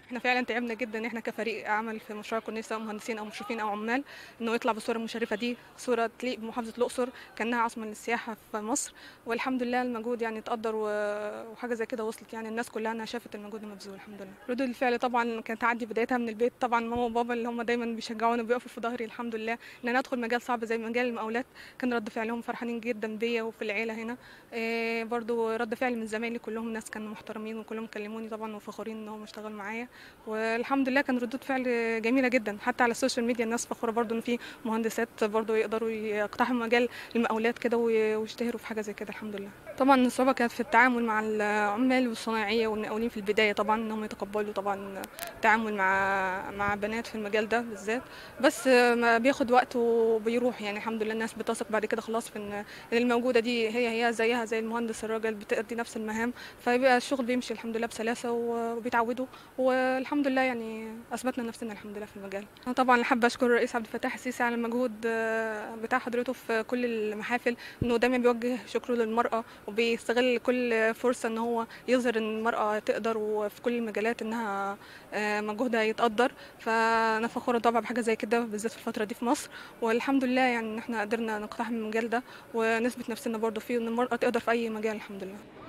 احنا فعلا تعبنا جدا احنا كفريق عمل في مشروع الكورنيش سواء مهندسين او مشرفين او عمال انه يطلع بالصوره المشرفه دي صوره تليق بمحافظه الاقصر كانها عاصمه للسياحه في مصر والحمد لله المجهود يعني اتقدر و- وحاجه زي كده وصلت يعني الناس كلها انها شافت المجهود المبذول الحمد لله ردود الفعل طبعا كانت تعدي بدايتها من البيت طبعا ماما وبابا اللي هم دايما بيشجعوني وبيقفوا في ظهري الحمد لله ان انا ادخل مجال صعب زي مجال المقاولات كان رد فعلهم فرحانين جدا بيا وفي العيله هنا إيه برضو رد فعل من زمايلي كلهم ناس كانوا محترمين وكلهم كلموني طبعا وفخورين ان هم اشتغلوا معايا والحمد لله كان ردود فعل جميله جدا حتى على السوشيال ميديا الناس فخوره برضو ان في مهندسات برضو يقدروا يقتحموا مجال المقاولات كده وي- ويشتهروا في حاجه زي كده الحمد لله طبعا الصعوبه كانت في التعامل مع العمال والصنايعيه والمقاولين في البدايه طبعا ان هم يتقبلوا طبعا التعامل مع مع بنات في المجال ده بالذات بس ما بياخد وقت وبيروح يعني الحمد لله الناس بتثق بعد كده خلاص في ان إن الموجوده دي هي هي زيها زي المهندس الراجل بتأدي نفس المهام فيبقى الشغل بيمشي الحمد لله بسلاسه وبيتعودوا والحمد لله يعني اثبتنا نفسنا الحمد لله في المجال انا طبعا حابه اشكر الرئيس عبد الفتاح السيسي على المجهود آه، بتاع حضرته في كل المحافل انه دايما بيوجه شكره للمراه وبيستغل كل فرصه ان هو يظهر ان المراه تقدر وفي كل المجالات انها آه، مجهودها يتقدر فانا فخوره طبعا بحاجه زي كده بالذات في الفتره دي في مصر والحمد لله يعني ان احنا قدرنا نقتحم المجال ده ونثبت نفسنا برضه فيه وان المراه تقدر في اي مجال الحمد لله